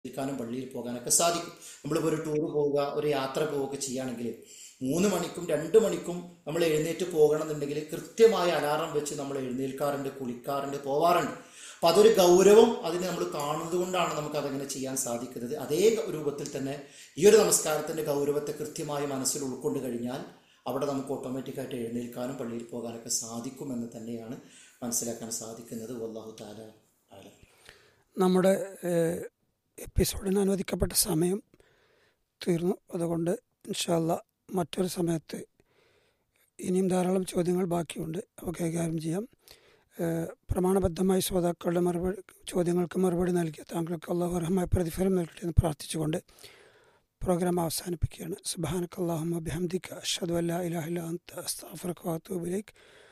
നിൽക്കാനും പള്ളിയിൽ പോകാനൊക്കെ സാധിക്കും നമ്മളിപ്പോൾ ഒരു ടൂർ പോവുക ഒരു യാത്ര പോവുക ചെയ്യുകയാണെങ്കിൽ മൂന്ന് മണിക്കും രണ്ട് മണിക്കും നമ്മൾ എഴുന്നേറ്റ് പോകണമെന്നുണ്ടെങ്കിൽ കൃത്യമായ അലാറം വെച്ച് നമ്മൾ എഴുന്നേൽക്കാറുണ്ട് കുളിക്കാറുണ്ട് പോവാറുണ്ട് അപ്പം അതൊരു ഗൗരവം അതിനെ നമ്മൾ കാണുന്നത് കൊണ്ടാണ് നമുക്ക് അതങ്ങനെ ചെയ്യാൻ സാധിക്കുന്നത് അതേ രൂപത്തിൽ തന്നെ ഈ ഒരു നമസ്കാരത്തിൻ്റെ ഗൗരവത്തെ കൃത്യമായി മനസ്സിൽ ഉൾക്കൊണ്ട് കഴിഞ്ഞാൽ അവിടെ നമുക്ക് ഓട്ടോമാറ്റിക്കായിട്ട് എഴുന്നേൽക്കാനും പള്ളിയിൽ പോകാനൊക്കെ സാധിക്കുമെന്ന് തന്നെയാണ് മനസ്സിലാക്കാൻ സാധിക്കുന്നത് വല്ലാഹു താല ആലം നമ്മുടെ ഏഹ്, എപ്പിസോഡിന് അനുവദിക്കപ്പെട്ട സമയം തീർന്നു അതുകൊണ്ട് ഇൻഷാല്ല മറ്റൊരു സമയത്ത് ഇനിയും ധാരാളം ചോദ്യങ്ങൾ ബാക്കിയുണ്ട് അവ കൈകാര്യം ചെയ്യാം ഏഹ്, പ്രമാണബദ്ധമായി ശ്രോതാക്കളുടെ മറുപടി ചോദ്യങ്ങൾക്ക് മറുപടി നൽകിയ താങ്കൾക്ക് അള്ളാഹു അർഹമായ പ്രതിഫലം നൽകട്ടെ എന്ന് പ്രാർത്ഥിച്ചുകൊണ്ട് പ്രോഗ്രാം അവസാനിപ്പിക്കുകയാണ് സുബാനക്ക് അള്ളാഹുമ ബിഹംദിക്ക അഷ്ഹദു അല്ലാ ഇലാഹ ഇല്ല അന്ത അസ്തഗ്ഫിറുക വഅത്തൂബു ഇലൈക്